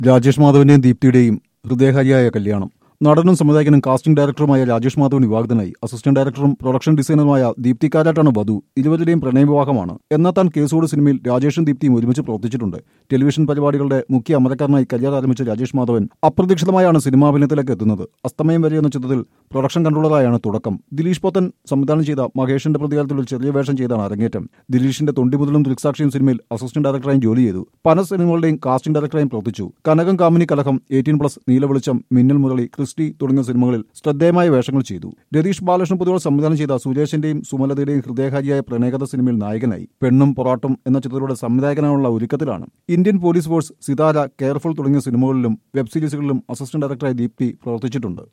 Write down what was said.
രാജേഷ് മാധവന്റെയും ദീപ്തിയുടെയും ഹൃദയഹാരിയായ കല്യാണം നടനും സംവിധായകനും കാസ്റ്റിംഗ് ഡയറക്ടറുമായ രാജേഷ് മാധവൻ വിവാഹത്തിനായി അസിസ്റ്റന്റ് ഡയറക്ടറും പ്രൊഡക്ഷൻ ഡിസൈനറുമായ ദീപ്തി കാരാട്ടാണ് വധു ഇരുവരുടെയും പ്രണയവിവാഹമാണ് എന്നാൽ താൻ കേസോട് സിനിമയിൽ രാജേഷും ദീപ്തിയും ഒരുമിച്ച് പ്രവർത്തിച്ചിട്ടുണ്ട് ടെലിവിഷൻ പരിപാടികളുടെ മുഖ്യ അമരക്കാരനായി കരിയർ ആരംഭിച്ച രാജേഷ് മാധവൻ അപ്രതീക്ഷിതമായാണ് സിനിമാഭിനയത്തിലേക്ക് എത്തുന്നത് അസ്തമയം വരെ എന്ന ചിത്രത്തിൽ പ്രൊഡക്ഷൻ കൺട്രോളറായാണ് തുടക്കം ദിലീഷ് പോത്തൻ സംവിധാനം ചെയ്ത മഹേഷിന്റെ പ്രതികാരത്തിൽ ഒരു ചെറിയ വേഷം ചെയ്താണ് അരങ്ങേറ്റം ദിലീഷിന്റെ തൊണ്ടി മുതലും ദൃക്സാക്ഷിയും സിനിമയിൽ അസിസ്റ്റന്റ് ഡയറക്ടറായും ജോലി ചെയ്തു പല സിനിമകളുടെയും കാസ്റ്റിംഗ് ഡയറക്ടറായും പ്രവർത്തിച്ചു കനകം കാമിനി കലഹം എയ്റ്റീൻ പ്ലസ് നീലവെളിച്ചം മിന്നൽ മുരളി ക്രിസ്റ്റി തുടങ്ങിയ സിനിമകളിൽ ശ്രദ്ധേയമായ വേഷങ്ങൾ ചെയ്തു രതീഷ് ബാലകൃഷ്ണ പൊതുവൾ സംവിധാനം ചെയ്ത സുരേഷിന്റെയും സുമലതയുടെയും ഹൃദയഹാരിയായ പ്രണയകഥ സിനിമയിൽ നായകനായി പെണ്ണും പൊറാട്ടും എന്ന ചിത്രത്തിലൂടെ സംവിധായകനായുള്ള ഒരുക്കത്തിലാണ് Indian police force Sithara careful തുടങ്ങിയ സിനിമകളിലും വെബ് സീരീസുകളിലും അസിസ്റ്റന്റ് ഡയറക്ടറായി ദീപ്തി പ്രവർത്തിച്ചിട്ടുണ്ട്